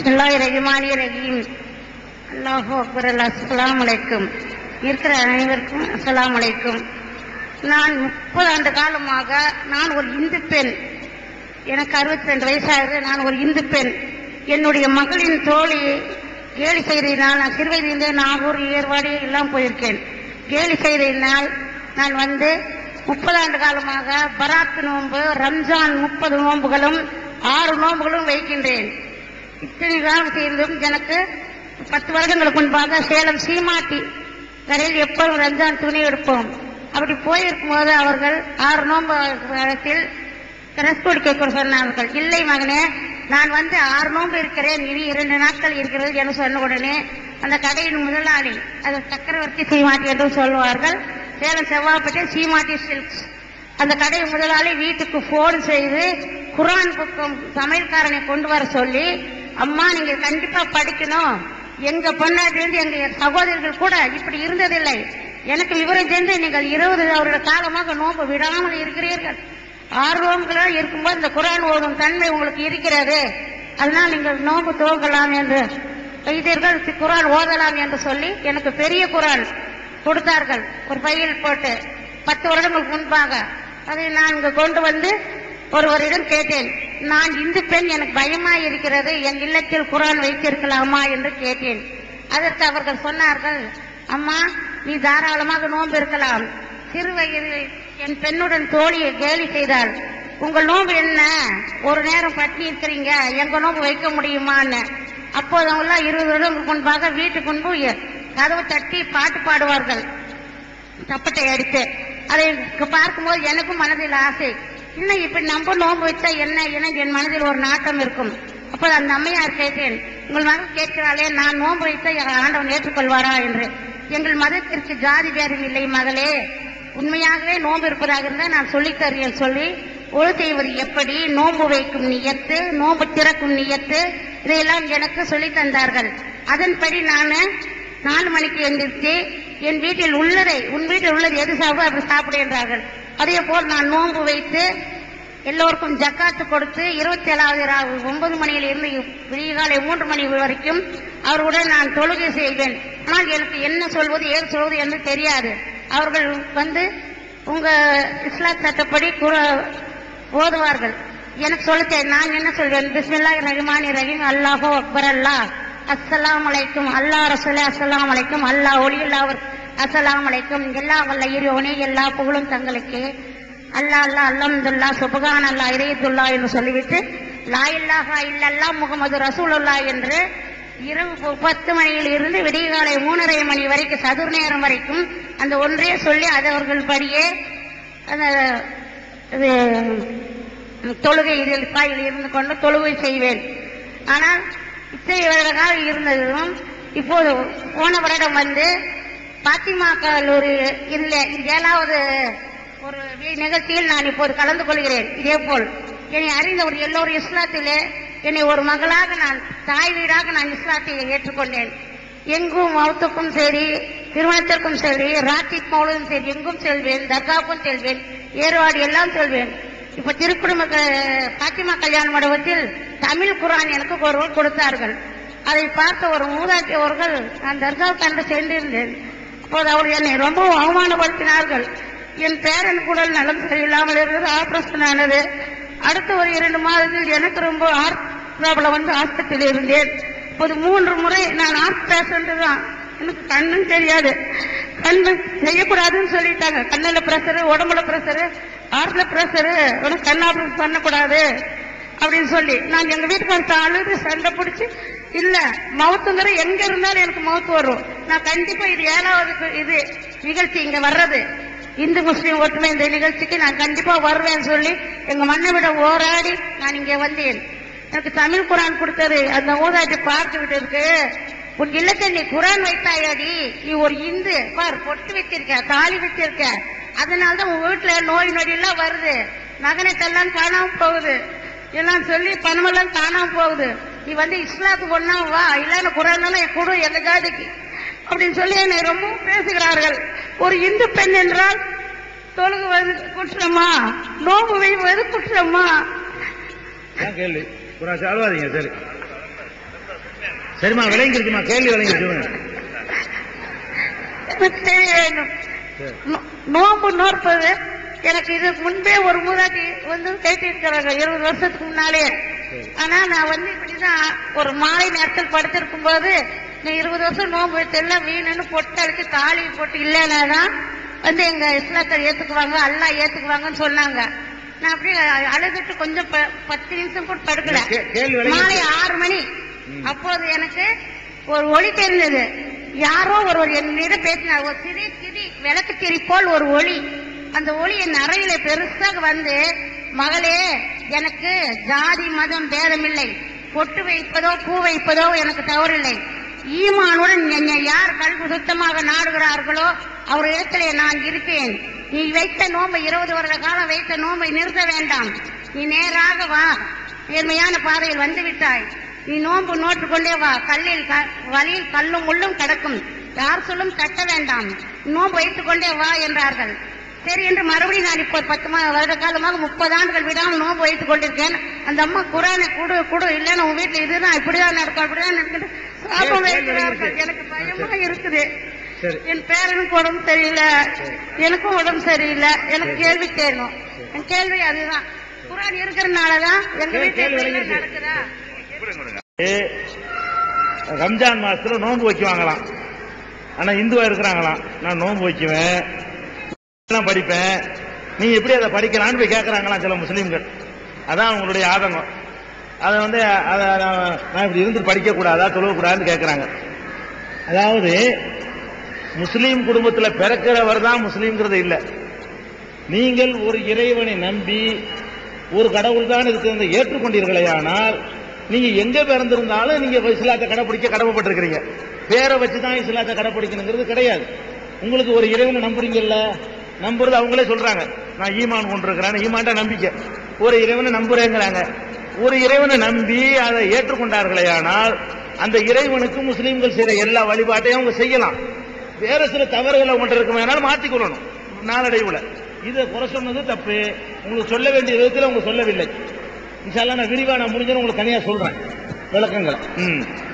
பிஸ்மில்லாஹி ரஹ்மானி ரஹீம் அல்லாஹு அக்பர் அல்லா அஸ்ஸலாமு அலைக்கும் இருக்கிற அனைவருக்கும் அஸ்ஸலாமு அலைக்கும் நான் முப்பது ஆண்டு காலமாக நான் ஒரு இந்து பெண் எனக்கு 62 வயசாகுது நான் ஒரு இந்து பெண் என்னுடைய மகளின் தோழி கேலி செய்ததினால் நான் சிறுவயதிலிருந்தே நாகூர் ஏற்பாடு எல்லாம் போயிருக்கேன் கேலி செய்ததினால் நான் வந்து முப்பது ஆண்டு காலமாக பராத் நோன்பு ரம்ஜான் முப்பது நோன்புகளும் ஆறு நோன்புகளும் வைக்கின்றேன் இத்தனை காலம் செய்தும் எனக்கு பத்து வருடங்களுக்கு முன்பாக சேலம் சீமாட்டி கரையில் எப்போதும் ரம்ஜான் துணி எடுப்போம் அப்படி போயிருக்கும்போது அவர்கள் ஆறு நோன்பு காலத்தில் ரெஸ்ட் கேட்க சொன்னார்கள் இல்லை மகனே நான் வந்து ஆறு நோன்பு இருக்கிறேன் இனி இரண்டு நாட்கள் இருக்கிறது என்று சொன்ன உடனே அந்த கடையின் முதலாளி அது சக்கரவர்த்தி சீமாட்டி என்று சொல்வார்கள் சேலம் செவ்வாப்பேட்டை சீமாட்டி சில்க்ஸ் அந்த கடை முதலாளி வீட்டுக்கு போன் செய்து குரான் புக்கம் சமையல்காரனை கொண்டு வர சொல்லி அம்மா நீங்க கண்டிப்பா படிக்கணும் எங்க பொண்ணாட்டிலிருந்து எங்க சகோதரர்கள் கூட இப்படி இருந்ததில்லை எனக்கு விவரம் தெரிந்து நீங்கள் இருபது வருட காலமாக நோன்பு விடாமல் இருக்கிறீர்கள் ஆர்வங்களா இருக்கும்போது இந்த குரான் ஓதும் தன்மை உங்களுக்கு இருக்கிறது அதனால் நீங்கள் நோன்பு துவங்கலாம் என்று வைத்தீர்கள் குரான் ஓதலாம் என்று சொல்லி எனக்கு பெரிய குரான் கொடுத்தார்கள் ஒரு பையில் போட்டு பத்து வருடங்களுக்கு முன்பாக அதை நான் இங்கு கொண்டு வந்து ஒருவரிடம் கேட்டேன் நான் இந்து பெண் எனக்கு பயமா இருக்கிறது என் இல்லத்தில் குரான் வைத்திருக்கலாமா என்று கேட்டேன் அதற்கு அவர்கள் சொன்னார்கள் அம்மா நீ தாராளமாக நோன்பு இருக்கலாம் சிறு வயதில் என் பெண்ணுடன் தோழியை கேலி செய்தாள் உங்கள் நோன்பு என்ன ஒரு நேரம் பட்டினி இருக்கிறீங்க எங்க நோன்பு வைக்க முடியுமான்னு அப்போது அவங்களாம் இருபது வருடங்களுக்கு முன்பாக வீட்டுக்கு முன்பு கதவு தட்டி பாட்டு பாடுவார்கள் தப்பட்டை அடித்து அதை பார்க்கும்போது எனக்கும் மனதில் ஆசை இன்னும் இப்படி நம்ம நோன்பு வச்சா என்ன என என் மனதில் ஒரு நாட்டம் இருக்கும் அப்போ அந்த அம்மையார் கேட்டேன் உங்கள் மகன் கேட்கிறாளே நான் நோன்பு வைத்தா என் ஆண்டவன் ஏற்றுக்கொள்வாரா என்று எங்கள் மதத்திற்கு ஜாதி பேதம் இல்லை மகளே உண்மையாகவே நோன்பு இருப்பதாக இருந்தால் நான் சொல்லித் தருவேன் சொல்லி ஒழு செய்வது எப்படி நோன்பு வைக்கும் நியத்து நோன்பு திறக்கும் நியத்து இதையெல்லாம் எனக்கு சொல்லித் தந்தார்கள் அதன்படி நான் நாலு மணிக்கு எந்திரிச்சு என் வீட்டில் உள்ளதை உன் வீட்டில் உள்ளது எது சாப்பிடும் அப்படி சாப்பிடு என்றார்கள் அதே போல் நான் நோன்பு வைத்து எல்லோருக்கும் ஜக்காத்து கொடுத்து இருபத்தி ஏழாவது ராவு ஒன்பது மணியிலிருந்து விடிகாலை மூன்று மணி வரைக்கும் அவர்களுடன் நான் தொழுகை செய்வேன் ஆனால் எனக்கு என்ன சொல்வது ஏது சொல்வது என்று தெரியாது அவர்கள் வந்து உங்க இஸ்லாம் சட்டப்படி குர- ஓதுவார்கள் எனக்கு சொல்லித்தேன் நான் என்ன சொல்வேன் பிஸ்மில்லா ரஹ்மானி ரஹீம் அல்லாஹோ அக்பர் அல்லாஹ் அஸ்ஸலாம் அலைக்கும் அல்லாஹ் ரசூலே அஸ்ஸலாம் அலைக்கும் அல்லாஹ் ஒளி அல்லாஹ் அஸ்ஸலாம் அலைக்கும் எல்லா வல்ல இறைவனே எல்லா புகழும் தங்களுக்கு அல்லாஹ் அல்லாஹ் அல்ஹம்துல்லா சுபகான் அல்லா இதயத்துல்லா என்று சொல்லிவிட்டு லா இல்லாஹா இல்லல்லா முகமது ரசூலுல்லா என்று இரவு ப- பத்து மணியில் இருந்து விடியகாலை மூணரை மணி வரைக்கும் சதுர் நேரம் வரைக்கும் அந்த ஒன்றே சொல்லி அது அவர்கள் படியே அந்த இது, தொழுகை இதில் காயில் இருந்து கொண்டு தொழுகை செய்வேன் ஆனால் இத்தனை வருட காலம் இருந்ததும் இப்போது போன வருடம் வந்து பாத்திமா கல்லூரி இல்லை ஏழாவது ஒரு வி- நிகழ்ச்சியில் நான் இப்போது கலந்து கொள்கிறேன் இதே போல் என்னை அறிந்தவர் எல்லோரும் இஸ்லாத்திலே என்னை ஒரு மகளாக நான் தாய் வீடாக நான் இஸ்லாத்தை ஏற்றுக்கொண்டேன் எங்கும் மௌத்துக்கும் சரி திருமணத்திற்கும் சரி ராத்திக் மௌலும் சரி எங்கும் செல்வேன் தர்காவுக்கும் செல்வேன் ஏர்வாடு எல்லாம் செல்வேன் இப்ப திருக்குடும்ப க- பாத்திமா கல்யாண மண்டபத்தில் தமிழ் குரான் எனக்கு ஒருவர் கொடுத்தார்கள் அதை பார்த்த ஒரு மூதாட்டி அவர்கள் நான் தர்காவுக்கு அன்று சென்றிருந்தேன் அப்போது அவர் என்னை ரொம்ப அவமானப்படுத்தினார்கள் என் பேரன் குடல் நலம் சரியில்லாமல் இருந்தது ஆபரேஷன் ஆனது அடுத்த ஒரு இரண்டு மாதத்தில் எனக்கு ரொம்ப ஹார்ட் ப்ராப்ளம் வந்து ஆஸ்பத்திரியில் இருந்தேன் இப்போது மூன்று முறை நான் ஹார்ட் பேஷண்ட் தான் எனக்கு கண்ணும் தெரியாது கண்ணு செய்யக்கூடாதுன்னு சொல்லிட்டாங்க கண்ணுல பிரஷரு உடம்புல பிரஷரு ஹார்ட்ல பிரஷரு உனக்கு கண் ஆபரேஷன் பண்ணக்கூடாது அப்படின்னு சொல்லி நான் எங்க வீட்டுக்கு அழுது சண்டை பிடிச்சி இல்ல மவுத்துங்கிற எங்க இருந்தாலும் எனக்கு மவுத்து வரும் நான் கண்டிப்பா இது ஏழாவது கு- இது நிகழ்ச்சி இங்க வர்றது இந்து முஸ்லீம் ஒற்றுமை இந்த நிகழ்ச்சிக்கு நான் கண்டிப்பா வருவேன்னு சொல்லி எங்க மண்ணை விட ஓராடி நான் இங்க வந்தேன் எனக்கு தமிழ் குரான் கொடுத்தது அந்த ஊதாட்டி பார்த்து விட்டு இருக்கு உன் இல்லத்தில் நீ குரான் வைத்தாயாடி நீ ஒரு இந்து பார் பொட்டு வச்சிருக்க தாலி வச்சிருக்க அதனாலதான் உன் வீட்டுல நோய் நொடி எல்லாம் வருது மகனுக்கெல்லாம் காணாம போகுது எல்லாம் சொல்லி பணமெல்லாம் காணாம போகுது நீ வந்து இஸ்லாத்துக்கு ஒண்ணா வா இல்லைன்னு குரான் எல்லாம் கொடு எங்க ஜாதிக்கு அப்படின்னு சொல்லி என்னை ரொம்ப பேசுகிறார்கள் ஒரு இந்து பெண் என்றால் தொழுகுவது குற்றமா நோம்பு வைப்பது குற்றமா ஏன் கேள்வி குரான் அழுவாதீங்க சரி சரிம்மா விளங்கிருக்குமா கேள்வி விளங்கிருக்குங்க எனக்கு தெரிய வேண்டும் சரி. நோ- நோன்பு நோற்பது எனக்கு இதுக்கு முன்பே ஒரு மூதாட்டி வந்து கைத்திருக்கிறாங்க இருபது வருஷத்துக்கு முன்னாலே சரி. ஆனா நான் வந்து இப்படிதான் ஒரு மாலை நேரத்தில் படுத்திருக்கும் போது நீ இருபது வருஷம் நோன்பு வச்செல்லாம் வீணுன்னு பொட்டு அடிச்சு தாலி போட்டு இல்லைனாதான் வந்து எங்க இஸ்லாத்தை ஏத்துக்குவாங்க அல்லாஹ் ஏத்துக்குவாங்கன்னு சொன்னாங்க நான் அப்படியே அழுதுட்டு கொஞ்சம் ப- பத்து நிமிஷம் கூட படுக்கல கே- கேள்வி விளங்கி- மாலை ஆறு மணி ம். அப்போது எனக்கு ஒரு ஒளி தெரிந்தது யாரோ ஒருவர் என்னிடம் பேசினார் ஒரு சிறி சிறி விளக்கு திரி போல் ஒரு ஒளி அந்த ஒளி என் அறையில பெருசாக வந்து மகளே எனக்கு ஜாதி மதம் பேதமில்லை பொட்டு வைப்பதோ பூ வைப்பதோ எனக்கு தவறில்லை ஈமானுடன் என்னை யார் கல்வி சுத்தமாக நாடுகிறார்களோ அவர் இடத்திலே நான் இருப்பேன் நீ வைத்த நோம்பை இருபது வருட காலம் வைத்த நோம்பை நிறுத்த வேண்டாம் நீ நேராக வா நேர்மையான பாதையில் வந்து விட்டாய் நீ நோன்பு நோட்டு கொண்டே வா கல்லில் க- வழியில் கல்லும் முள்ளும் கிடக்கும் யார் சொல்லும் தட்ட வேண்டாம் நோன்பு வைத்துக் கொண்டே வா என்றார்கள் சரி என்று மறுபடியும் நான் இப்போ பத்து மா- வருட காலமாக முப்பது ஆண்டுகள் விடாமல் நோன்பு வைத்துக் கொண்டிருக்கேன் அந்த அம்மா குரானை குடு குடு இல்லைன்னு உன் வீட்டுல இதுதான் இப்படிதான் நடக்கும் அப்படிதான் நடக்குது சாபம் சரி, வைக்கிறார்கள் சரி. எனக்கு பயமா இருக்குது சரி என் பேரனுக்கு உடம்பு சரியில்லை எனக்கும் உடம்பு சரியில்லை எனக்கு கேள்வி கேட்கணும் என் கேள்வி அதுதான் குரான் இருக்கிறதுனாலதான் எங்க கேள்வி வீட்டுல இப்படி விளங்கிருச்சு. நடக்குதா ஏ, ரம்ஜான் மாசத்துல நோன்பு வைக்குவாங்களாம் ஆனா இந்துவா இருக்கிறாங்களாம் நான் நோன்பு வைக்குவேன் நான் படிப்பேன் நீ எப்படி அதை படிக்கலான்னு போய் கேட்கறாங்களாம் சில முஸ்லீம்கள் அதான் அவங்களுடைய ஆதங்கம் அதை வந்து அதை நான் நான் இப்படி இருந்து படிக்க கூடாதா தொழக்கூடாதுன்னு கேட்கறாங்க அதாவது முஸ்லீம் குடும்பத்துல பிறக்கிறவர் தான் முஸ்லீம்ங்கிறது இல்ல நீங்கள் ஒரு இறைவனை நம்பி ஒரு கடவுள் தான் இருக்கிறத ஏற்றுக்கொண்டீர்களேயானால் நீங்க எங்க பிறந்திருந்தாலும் நீங்க இஸ்லாத்தை கடைபிடிக்க கடமைப்பட்டிருக்கிறீங்க பேரை வச்சு தான் இஸ்லாத்தை கடைபிடிக்கணுங்கிறது கிடையாது உங்களுக்கு ஒரு இறைவனை நம்புறீங்கல்ல நம்புறது அவங்களே சொல்றாங்க நான் ஈமான் கொண்டிருக்கிறேன் ஈமான்டா நம்பிக்கை ஒரு இறைவனை நம்புறேங்கிறாங்க ஒரு இறைவனை நம்பி அதை ஏற்றுக்கொண்டார்களேயானால் அந்த இறைவனுக்கு முஸ்லீம்கள் செய்யற எல்லா வழிபாட்டையும் அவங்க செய்யலாம் வேற சில தவறுகளை ஒன்று இருக்குமேனாலும் மாற்றிக்கொள்ளணும் நாளடைவுல இதை குறை சொன்னது தப்பு உங்களுக்கு சொல்ல வேண்டிய விதத்தில் அவங்க சொல்லவில்லை இன்ஷால்லா நான் விரிவா நான் முடிஞ்சு உங்களுக்கு தனியா சொல்றேன் விளக்கங்களை ம்